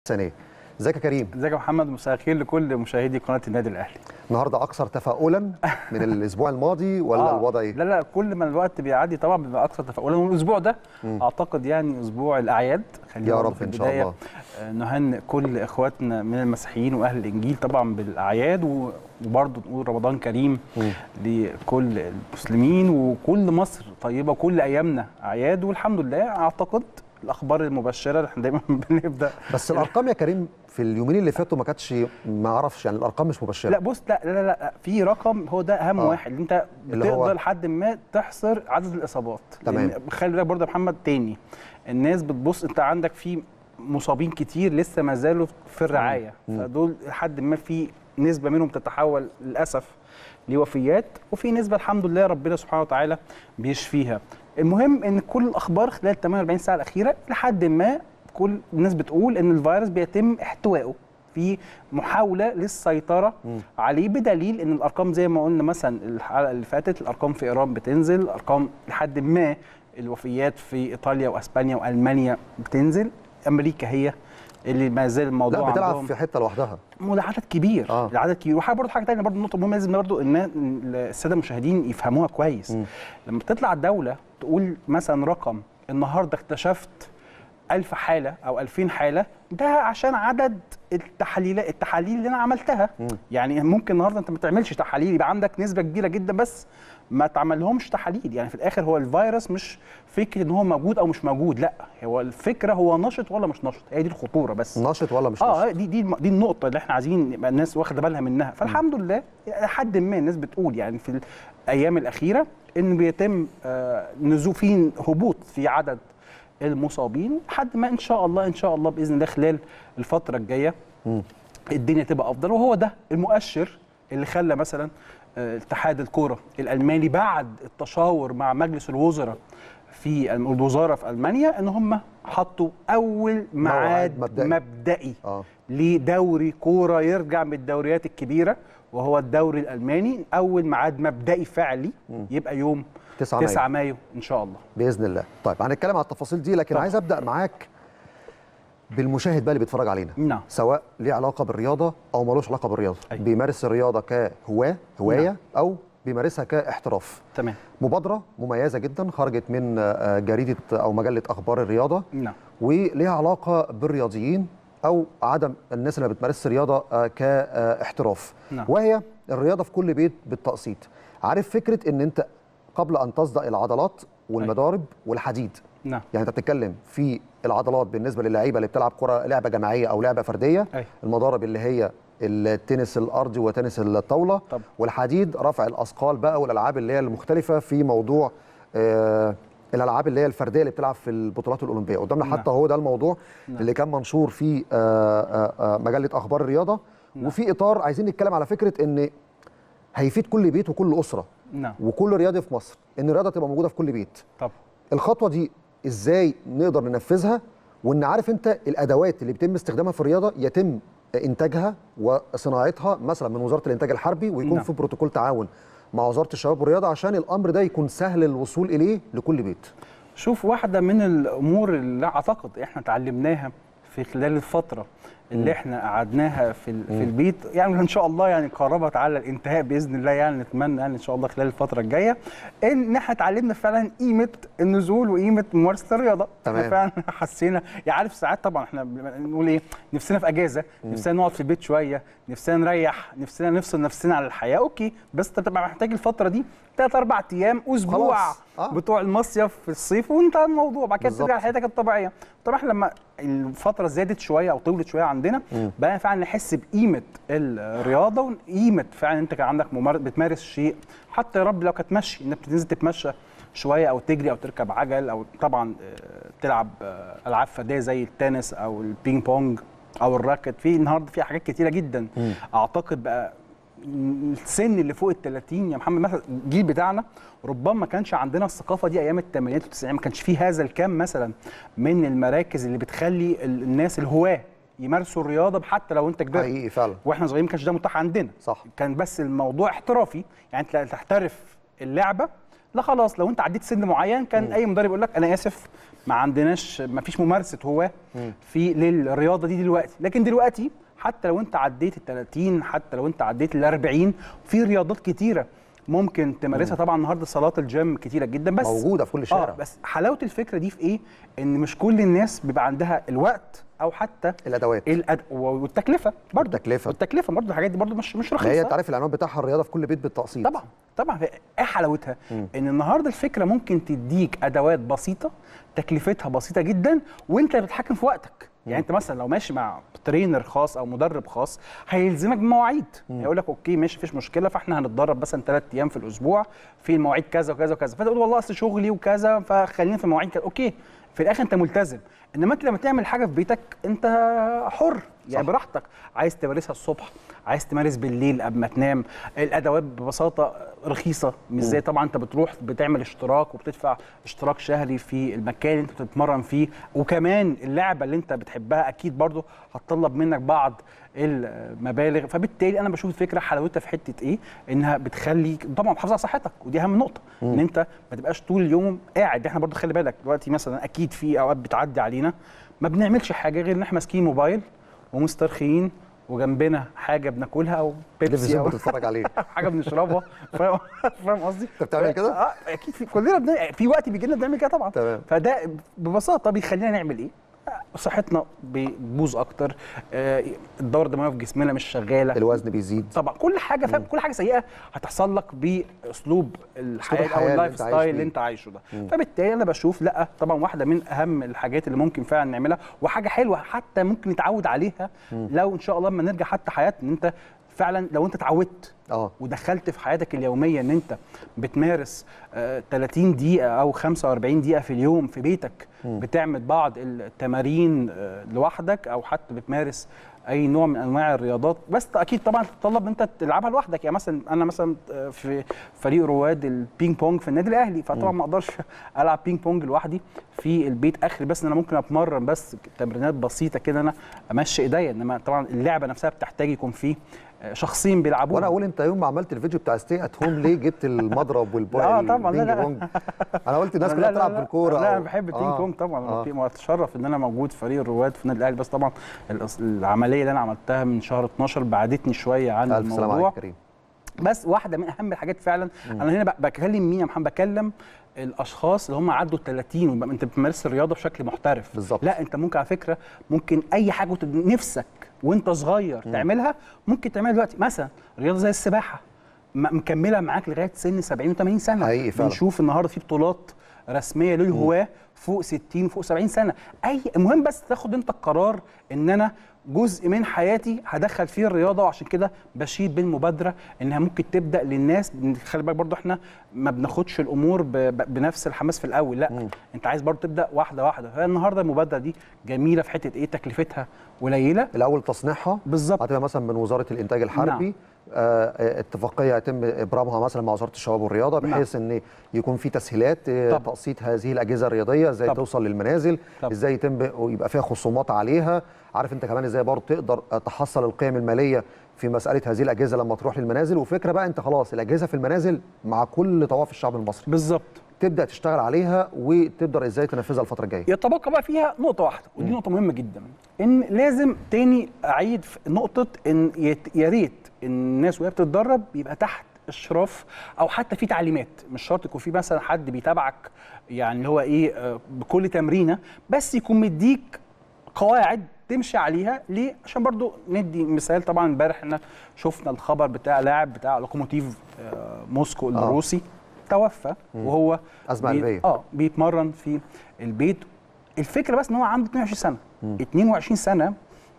السنه ازيك يا كريم ازيك يا محمد مساء الخير لكل مشاهدي قناه النادي الاهلي النهارده اكثر تفاؤلا من الاسبوع الماضي ولا آه. الوضع ايه لا لا كل ما الوقت بيعدي طبعا بيبقى اكثر تفاؤلا والاسبوع ده مم. اعتقد يعني اسبوع الاعياد يا رب ان شاء الله نهنئ كل اخواتنا من المسيحيين واهل الانجيل طبعا بالاعياد وبرضه نقول رمضان كريم مم. لكل المسلمين وكل مصر طيبه وكل ايامنا اعياد والحمد لله اعتقد الاخبار المبشره اللي احنا دايما بنبدا بس الارقام يا كريم في اليومين اللي فاتوا ما كانتش ما اعرفش يعني الارقام مش مبشره لا بص لا لا لا في رقم هو ده اهم آه. واحد انت بتقدر لحد ما تحصر عدد الاصابات تمام خلي بالك برضه يا محمد تاني الناس بتبص انت عندك في مصابين كتير لسه ما زالوا في الرعايه مم. فدول لحد ما في نسبه منهم تتحول للاسف لوفيات وفي نسبه الحمد لله ربنا سبحانه وتعالى بيشفيها المهم ان كل الاخبار خلال 48 ساعه الاخيره لحد ما كل الناس بتقول ان الفيروس بيتم احتوائه في محاوله للسيطره م. عليه بدليل ان الارقام زي ما قلنا مثلا الحلقه اللي فاتت الارقام في ايران بتنزل ارقام لحد ما الوفيات في ايطاليا واسبانيا والمانيا بتنزل امريكا هي اللي ما زال الموضوع لا بتلعب في حته لوحدها ده عدد كبير آه. العدد كبير وحاجه برضه حاجه ثانيه برضه نقطه مهمه لازم برضه ان الساده المشاهدين يفهموها كويس م. لما تطلع الدوله تقول مثلا رقم النهارده اكتشفت 1000 حاله او 2000 حاله ده عشان عدد التحاليل التحاليل اللي انا عملتها م. يعني ممكن النهارده انت ما تعملش تحاليل يبقى عندك نسبه كبيره جدا بس ما تعملهمش تحاليل يعني في الاخر هو الفيروس مش فكره ان هو موجود او مش موجود لا هو الفكره هو نشط ولا مش نشط هي دي الخطوره بس نشط ولا مش اه نشط دي دي دي النقطه اللي احنا عايزين يبقى الناس واخده بالها منها فالحمد لله لحد ما الناس بتقول يعني في الايام الاخيره ان بيتم آه نزول في هبوط في عدد المصابين لحد ما ان شاء الله ان شاء الله باذن الله خلال الفتره الجايه الدنيا تبقى افضل وهو ده المؤشر اللي خلى مثلا اتحاد الكوره الالماني بعد التشاور مع مجلس الوزراء في الوزاره في المانيا ان هم حطوا اول ميعاد مبدئي, مبدئي آه. لدوري كوره يرجع من الدوريات الكبيره وهو الدوري الالماني اول ميعاد مبدئي فعلي م. يبقى يوم 9 مايو. 9 مايو ان شاء الله باذن الله طيب هنتكلم على التفاصيل دي لكن طبعا. عايز ابدا معاك بالمشاهد بقى اللي بيتفرج علينا نعم سواء ليه علاقه بالرياضه او ملوش علاقه بالرياضه أيوة. بيمارس الرياضه كهواه هوايه نعم. او بيمارسها كاحتراف تمام مبادره مميزه جدا خرجت من جريده او مجله اخبار الرياضه نعم وليها علاقه بالرياضيين او عدم الناس اللي ما بتمارسش رياضه كاحتراف نعم. وهي الرياضه في كل بيت بالتقسيط عارف فكره ان انت قبل ان تصدأ العضلات والمضارب أيوة. والحديد نعم يعني انت بتتكلم في العضلات بالنسبه للعيبه اللي بتلعب كره لعبه جماعيه او لعبه فرديه أي. المضارب اللي هي التنس الارضي وتنس الطاوله طب. والحديد رفع الاثقال بقى والالعاب اللي هي المختلفه في موضوع آه الالعاب اللي هي الفرديه اللي بتلعب في البطولات الاولمبيه قدامنا نعم. حتى هو ده الموضوع نعم. اللي كان منشور في آه آه مجله اخبار الرياضه نعم. وفي اطار عايزين نتكلم على فكره ان هيفيد كل بيت وكل اسره نعم. وكل رياضي في مصر ان الرياضه تبقى موجوده في كل بيت طب الخطوه دي ازاي نقدر ننفذها وان عارف انت الادوات اللي بيتم استخدامها في الرياضه يتم انتاجها وصناعتها مثلا من وزاره الانتاج الحربي ويكون نعم. في بروتوكول تعاون مع وزاره الشباب والرياضه عشان الامر ده يكون سهل الوصول اليه لكل بيت شوف واحده من الامور اللي اعتقد احنا اتعلمناها في خلال الفتره اللي احنا قعدناها في في البيت يعني ان شاء الله يعني قربت على الانتهاء باذن الله يعني نتمنى يعني ان شاء الله خلال الفتره الجايه ان احنا اتعلمنا فعلا قيمه النزول وقيمه ممارسه الرياضه تمام فعلا حسينا يعني عارف ساعات طبعا احنا بنقول ايه نفسنا في اجازه نفسنا نقعد في البيت شويه نفسنا نريح نفسنا نفصل نفسنا على الحياه اوكي بس انت بتبقى محتاج الفتره دي ثلاث اربع ايام اسبوع آه. بتوع المصيف في الصيف وانتهى الموضوع بعد كده بالظبط. ترجع لحياتك الطبيعيه طبعا احنا لما الفتره زادت شويه او طولت شويه عندنا مم. بقى فعلا نحس بقيمه الرياضه وقيمه فعلا انت كان عندك ممار... بتمارس شيء حتى يا رب لو كانت مشي انك بتنزل تتمشى شويه او تجري او تركب عجل او طبعا آه، تلعب آه، العاب فرديه زي التنس او البينج بونج او الراكت في النهارده في حاجات كتيره جدا مم. اعتقد بقى السن اللي فوق ال 30 يا محمد مثلا الجيل بتاعنا ربما ما كانش عندنا الثقافه دي ايام الثمانينات والتسعينات ما كانش فيه هذا الكم مثلا من المراكز اللي بتخلي ال- الناس الهواه يمارسوا الرياضه حتى لو انت كبرت حقيقي فعلا واحنا صغيرين ما كانش ده متاح عندنا صح كان بس الموضوع احترافي يعني انت تحترف اللعبه لا خلاص لو انت عديت سن معين كان اي مدرب يقول لك انا اسف ما عندناش ما فيش ممارسه هواه في للرياضه دي دلوقتي لكن دلوقتي حتى لو انت عديت ال 30 حتى لو انت عديت ال 40 في رياضات كتيره ممكن تمارسها طبعا النهارده صالات الجيم كتيره جدا بس موجوده في كل شارع اه بس حلاوه الفكره دي في ايه ان مش كل الناس بيبقى عندها الوقت او حتى الادوات الأد... والتكلفه برضه والتكلفة. والتكلفه برضه الحاجات دي برضه مش مش ما هي رخيصه انت عارف العنوان بتاعها الرياضه في كل بيت بالتقسيط طبعا طبعا ايه حلاوتها ان النهارده الفكره ممكن تديك ادوات بسيطه تكلفتها بسيطه جدا وانت بتتحكم في وقتك يعني انت مثلا لو ماشي مع ترينر خاص او مدرب خاص هيلزمك بمواعيد هيقول لك اوكي ماشي مفيش مشكله فاحنا هنتدرب مثلا ثلاث ايام في الاسبوع في المواعيد كذا وكذا وكذا فانت تقول والله اصل شغلي وكذا فخلينا في المواعيد كذا اوكي في الاخر انت ملتزم انما انت لما تعمل حاجه في بيتك انت حر يعني صح. براحتك عايز تمارسها الصبح عايز تمارس بالليل قبل ما تنام الادوات ببساطه رخيصه مش زي طبعا انت بتروح بتعمل اشتراك وبتدفع اشتراك شهري في المكان اللي انت بتتمرن فيه وكمان اللعبه اللي انت بتحبها اكيد برضو هتطلب منك بعض المبالغ فبالتالي انا بشوف الفكره حلاوتها في حته ايه انها بتخلي طبعا محافظه على صحتك ودي اهم نقطه ان انت ما تبقاش طول اليوم قاعد احنا برضو خلي بالك دلوقتي مثلا اكيد في اوقات بتعدي علينا ما بنعملش حاجه غير ان احنا ماسكين موبايل ومسترخيين وجنبنا حاجه بناكلها او بيبسي تلفزيون او بتتفرج عليه حاجه بنشربها فاهم فاهم قصدي؟ انت بتعمل كده؟ اه اكيد في كلنا بن... في وقت بيجي لنا بنعمل كده طبعا تمام. فده ببساطه بيخلينا نعمل ايه؟ آه، صحتنا بتبوظ اكتر آه، الدوره الدمويه في جسمنا مش شغاله الوزن بيزيد طبعا كل حاجه فاهم كل حاجه سيئه هتحصل لك باسلوب الحياه او الحياة اللي اللايف انت عايش ستايل اللي بيه. انت عايشه ده فبالتالي انا بشوف لا طبعا واحده من اهم الحاجات اللي ممكن فعلا نعملها وحاجه حلوه حتى ممكن نتعود عليها لو ان شاء الله لما نرجع حتى حياتنا ان انت فعلا لو انت اتعودت اه ودخلت في حياتك اليوميه ان انت بتمارس آه، 30 دقيقه او 45 دقيقه في اليوم في بيتك بتعمل بعض التمارين آه، لوحدك او حتى بتمارس اي نوع من انواع الرياضات بس اكيد طبعا تتطلب انت تلعبها لوحدك يعني مثلا انا مثلا آه، في فريق رواد البينج بونج في النادي الاهلي فطبعا ما اقدرش العب بينج بونج لوحدي في البيت اخري بس ان انا ممكن اتمرن بس تمرينات بسيطه كده انا امشي ايديا انما طبعا اللعبه نفسها بتحتاج يكون فيه آه، شخصين بيلعبوها وانا اقول انت يوم ما عملت الفيديو بتاع ستي ات هوم ليه جبت المضرب والبوي آه طبعاً، لا، البينج لا. بونج انا قلت الناس لا، كلها لا، بتلعب لا. بالكوره لا أو- انا بحب البينج آه. بونج طبعا آه. انا اتشرف ان انا موجود في فريق الرواد في النادي الاهلي بس طبعا الأص- العمليه اللي انا عملتها من شهر 12 بعدتني شويه عن الف سلامه الموضوع عليك كريم بس واحده من اهم الحاجات فعلا انا هنا ب- بكلم مين يا محمد بكلم الاشخاص اللي هم عدوا ال 30 ويبقى انت بتمارس الرياضه بشكل محترف بالظبط. لا انت ممكن على فكره ممكن اي حاجه وانت نفسك وانت صغير تعملها ممكن تعملها دلوقتي مثلا رياضه زي السباحه م- مكمله معاك لغايه سن 70 و80 سنه حقيقي فعلا. بنشوف النهارده في بطولات رسميه للهواه فوق 60 فوق 70 سنه اي المهم بس تاخد انت القرار ان انا جزء من حياتي هدخل فيه الرياضه وعشان كده بشيد بالمبادره انها ممكن تبدا للناس خلي بالك برضو احنا ما بناخدش الامور ب... ب... بنفس الحماس في الاول لا مم. انت عايز برضو تبدا واحده واحده فالنهارده المبادره دي جميله في حته ايه تكلفتها قليله الاول تصنيعها بالظبط. هتبقى مثلا من وزاره الانتاج الحربي نعم. آه اتفاقيه يتم ابرامها مثلا مع وزاره الشباب والرياضه بحيث نعم. ان يكون في تسهيلات آه، طب. تقسيط هذه الاجهزه الرياضيه ازاي طب. توصل للمنازل طب. ازاي يتم يبقى فيها خصومات عليها عارف انت كمان ازاي برضه تقدر آه، تحصل القيم الماليه في مساله هذه الاجهزه لما تروح للمنازل وفكره بقى انت خلاص الاجهزه في المنازل مع كل طواف الشعب المصري بالظبط تبدا تشتغل عليها وتقدر ازاي تنفذها الفتره الجايه يتبقى بقى فيها نقطة واحدة ودي نقطة مهمة جدا إن لازم تاني أعيد في نقطة إن يت- يا ريت الناس وهي بتتدرب يبقى تحت إشراف أو حتى في تعليمات مش شرط يكون في مثلا حد بيتابعك يعني اللي هو إيه آه، بكل تمرينة بس يكون مديك قواعد تمشي عليها ليه؟ عشان برضو ندي مثال طبعا امبارح احنا شفنا الخبر بتاع لاعب بتاع لوكوموتيف آه، موسكو الروسي توفى وهو أزمة بي- قلبية. اه بيتمرن في البيت الفكره بس ان هو عنده 22 سنه 22 سنه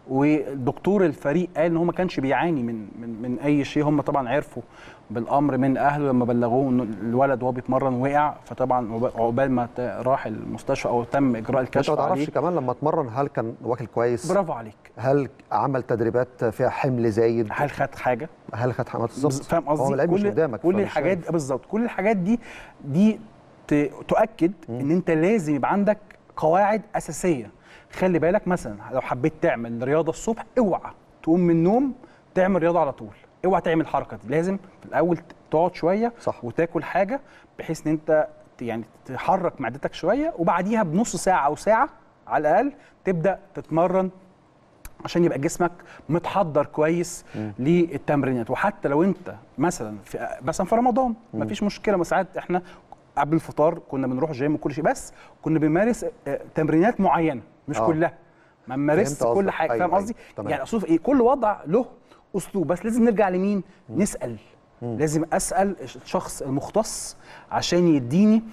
ودكتور الفريق قال ان هو ما كانش بيعاني من من من اي شيء هم طبعا عرفوا بالامر من اهله لما بلغوه ان الولد وهو بيتمرن وقع فطبعا عقب- عقبال ما ت- راح المستشفى او تم اجراء انت الكشف ما عليه تعرفش كمان لما اتمرن هل كان واكل كويس برافو عليك هل عمل تدريبات فيها حمل زايد هل خد حاجه هل خد حملات بالظبط فاهم هو قصدي اللعيب مش كل قدامك كل فمش الحاجات شايف. بالظبط كل الحاجات دي دي ت- تؤكد ان انت لازم يبقى عندك قواعد اساسيه خلي بالك مثلا لو حبيت تعمل رياضه الصبح اوعى تقوم من النوم تعمل رياضه على طول اوعى تعمل الحركه دي لازم في الاول ت- تقعد شويه صح. وتاكل حاجه بحيث ان انت ت- يعني تحرك معدتك شويه وبعديها بنص ساعه او ساعه على الاقل تبدا تتمرن عشان يبقى جسمك متحضر كويس للتمرينات وحتى لو انت مثلا في مثلا في رمضان مفيش مشكله ما ساعات احنا قبل الفطار كنا بنروح جيم وكل شيء بس كنا بنمارس آه، تمرينات معينه مش آه. كلها ما نمارسش فهمت كل قصدك. حاجه أيوة، فاهم أيوة. قصدي تمام. يعني اقصد ايه كل وضع له اسلوب بس لازم نرجع لمين نسال لازم اسال الشخص المختص عشان يديني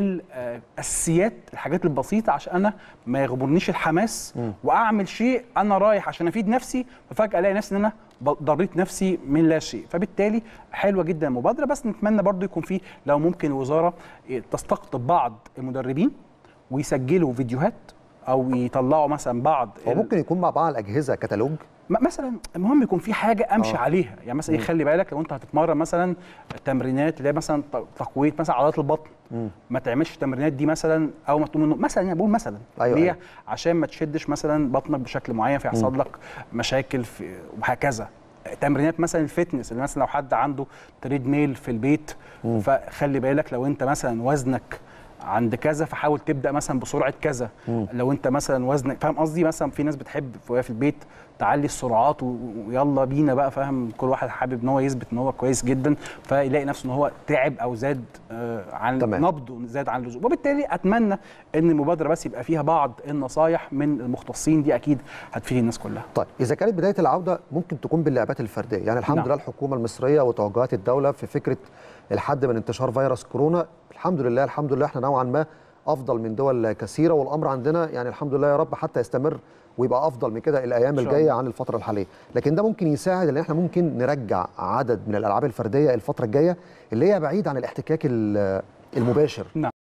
الاساسيات الحاجات البسيطه عشان انا ما يغبرنيش الحماس واعمل شيء انا رايح عشان افيد نفسي ففجاه الاقي نفسي ان انا ب- ضريت نفسي من لا شيء فبالتالي حلوه جدا المبادره بس نتمنى برضو يكون في لو ممكن الوزاره تستقطب بعض المدربين ويسجلوا فيديوهات او يطلعوا مثلا بعض هو ال- ممكن يكون مع بعض الاجهزه كتالوج م- مثلا المهم يكون في حاجه امشي آه. آه. عليها يعني مثلا ايه خلي بالك لو انت هتتمرن مثلا تمرينات اللي هي مثلا ت- تقويه مثلا عضلات البطن ما تعملش التمرينات دي مثلا او ما تقوم من النوم. مثلا يعني بقول مثلا أيوة، ليه أيوة. عشان ما تشدش مثلا بطنك بشكل معين فيحصل لك مشاكل في وهكذا تمرينات مثلا الفتنس اللي مثلا لو حد عنده تريد ميل في البيت فخلي بالك لو انت مثلا وزنك عند كذا فحاول تبدا مثلا بسرعه كذا لو انت مثلا وزنك فاهم قصدي مثلا في ناس بتحب وهي في البيت تعلي السرعات و- ويلا بينا بقى فاهم كل واحد حابب ان هو يثبت ان هو كويس جدا فيلاقي نفسه ان هو تعب او زاد آه، عن تمام. نبضه زاد عن اللزوم وبالتالي اتمنى ان المبادره بس يبقى فيها بعض النصايح من المختصين دي اكيد هتفيد الناس كلها طيب اذا كانت بدايه العوده ممكن تكون باللعبات الفرديه يعني الحمد نعم. لله الحكومه المصريه وتوجهات الدوله في فكره الحد من انتشار فيروس كورونا الحمد لله الحمد لله احنا نوعا ما افضل من دول كثيره والامر عندنا يعني الحمد لله يا رب حتى يستمر ويبقى افضل من كده الايام إن شاء الجايه الله. عن الفتره الحاليه لكن ده ممكن يساعد ان احنا ممكن نرجع عدد من الالعاب الفرديه الفتره الجايه اللي هي بعيد عن الاحتكاك ال- المباشر نعم